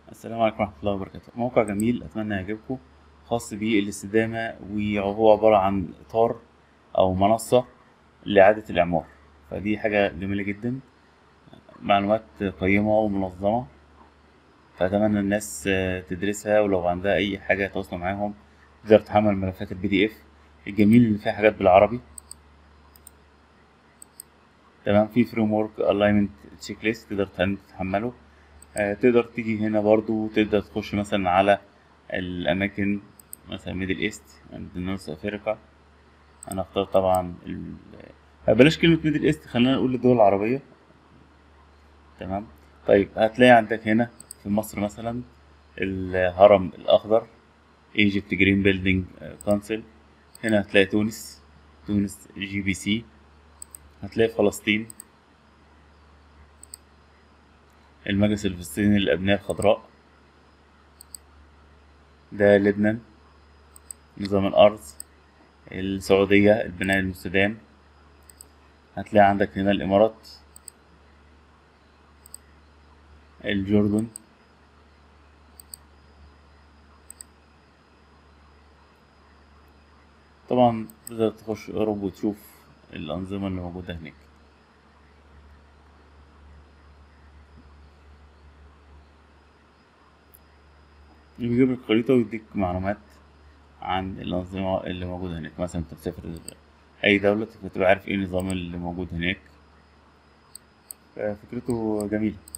السلام عليكم ورحمة الله وبركاته موقع جميل أتمنى يعجبكم خاص بالاستدامة وهو عبارة عن إطار أو منصة لإعادة الإعمار فدي حاجة جميلة جدا معلومات قيمة ومنظمة فأتمنى الناس آه، تدرسها ولو عندها أي حاجة تواصل معاهم تقدر تحمل ملفات البي دي إف الجميل إن فيها حاجات بالعربي تمام في فريم ورك الاينمنت تشيك ليست تقدر تن- تحمله آه، تقدر تيجي هنا برضو تقدر تخش مثلا على الأماكن مثلا ميدل إيست عند نورث أفريقيا أنا اختار طبعا ال... آه، بلاش كلمة ميدل إيست خلينا نقول الدول العربية تمام طيب هتلاقي عندك هنا في مصر مثلا الهرم الأخضر ايجيبت جرين بيلدينج كونسل هنا هتلاقي تونس تونس جي بي سي هتلاقي فلسطين المجلس الفلسطيني للأبنية الخضراء ده لبنان نظام الأرض السعودية البناء المستدام هتلاقي عندك هنا الإمارات الجردن طبعا تقدر تخش أوروبا وتشوف الأنظمة اللي موجودة هناك بيجيب لك خريطة ويديك معلومات عن الأنظمة اللي موجودة هناك مثلا أنت بتسافر أي دولة تبقى عارف إيه النظام اللي موجود هناك فكرته جميلة